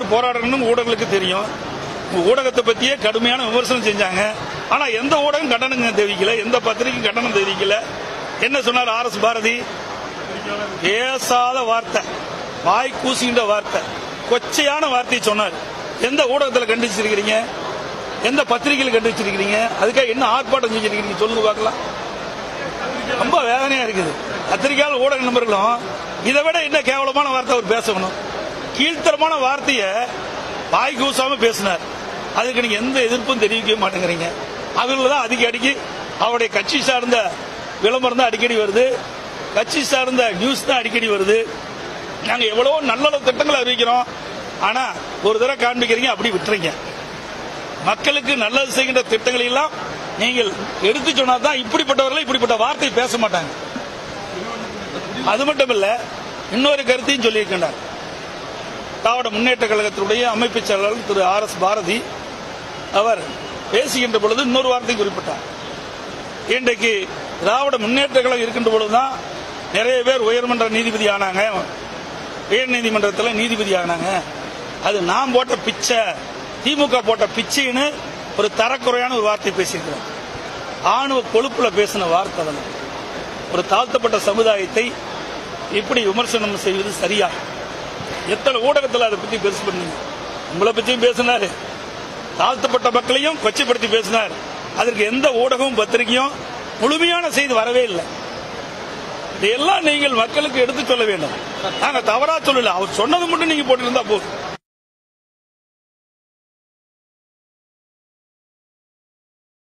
போராடணும்னு ஊடகங்களுக்கு தெரியும் உங்க ஊடகத்தை பத்தியே கடுமையான விமர்சனம் செஞ்சாங்க ஆனா எந்த ஊடகம் கண்டனம் தெரிவிக்கல எந்த பத்திரிகையும் கண்டனம் தெரிவிக்கல என்ன சொன்னார் ஆர் எஸ் பாரதி பேசாத வார்த்தை வாய் கூசுகின்ற வார்த்தை கொச்சையான வார்த்தையை சொன்னார் எந்த ஊடகத்தில் கண்டிச்சிருக்கிறீங்க எந்த பத்திரிகையில் கண்டிச்சிருக்கிறீங்க அதுக்காக என்ன ஆர்ப்பாட்டம் செஞ்சிருக்கிறீங்க சொல்லுங்க பார்க்கலாம் ரொம்ப வேதனையா இருக்குது பத்திரிகையாளர் ஊடக நண்பர்களும் இதை விட என்ன கேவலமான வார்த்தை அவர் பேசணும் கீழ்த்தரமான வார்த்தையை வாய் கூசாம பேசினார் அதுக்கு நீங்க எந்த எதிர்ப்பும் தெரிவிக்க மாட்டேங்கிறீங்க அதுல தான் அதிக அடிக்கடி அவருடைய கட்சி சார்ந்த விளம்பரம் தான் அடிக்கடி வருது கட்சி சார்ந்த நியூஸ் தான் அடிக்கடி வருது நாங்க எவ்வளவோ நல்ல நல்ல திட்டங்களை அறிவிக்கிறோம் ஆனா ஒரு தடவை காண்பிக்கிறீங்க அப்படி விட்டுறீங்க மக்களுக்கு நல்லது செய்கின்ற திட்டங்களை எல்லாம் நீங்கள் எடுத்து சொன்னா தான் இப்படிப்பட்டவர்கள் இப்படிப்பட்ட வார்த்தை பேச மாட்டாங்க அது மட்டும் இல்ல இன்னொரு கருத்தையும் சொல்லியிருக்கின்றார் திராவிட முன்னேற்ற கழகத்தினுடைய அமைப்பு செயலாளர் திரு ஆர் எஸ் பாரதி அவர் பேசுகின்ற பொழுது இன்னொரு வார்த்தை குறிப்பிட்டார் இன்றைக்கு திராவிட முன்னேற்ற கழகம் இருக்கின்ற பொழுதுதான் நிறைய பேர் உயர்மன்ற நீதிபதி ஆனாங்க உயர் நீதிமன்றத்தில் நீதிபதி ஆனாங்க அது நான் போட்ட பிச்சை திமுக போட்ட பிச்சைன்னு ஒரு தரக்குறையான ஒரு வார்த்தை பேசியிருக்கிறார் ஆணுவ கொழுப்புல பேசின வார்த்தை அதெல்லாம் ஒரு தாழ்த்தப்பட்ட சமுதாயத்தை இப்படி விமர்சனம் செய்வது சரியா எத்தனை ஊடகத்தில் அதை பத்தி பெருசு பண்ணீங்க உங்களை பற்றியும் பேசினாரு தாழ்த்தப்பட்ட மக்களையும் கொச்சைப்படுத்தி பேசினார் அதற்கு எந்த ஊடகமும் பத்திரிகையும் முழுமையான செய்தி வரவே இல்லை இதையெல்லாம் நீங்கள் மக்களுக்கு எடுத்து சொல்ல வேண்டும் நாங்க தவறா சொல்லல அவர் சொன்னது மட்டும் நீங்க போட்டிருந்தா போதும்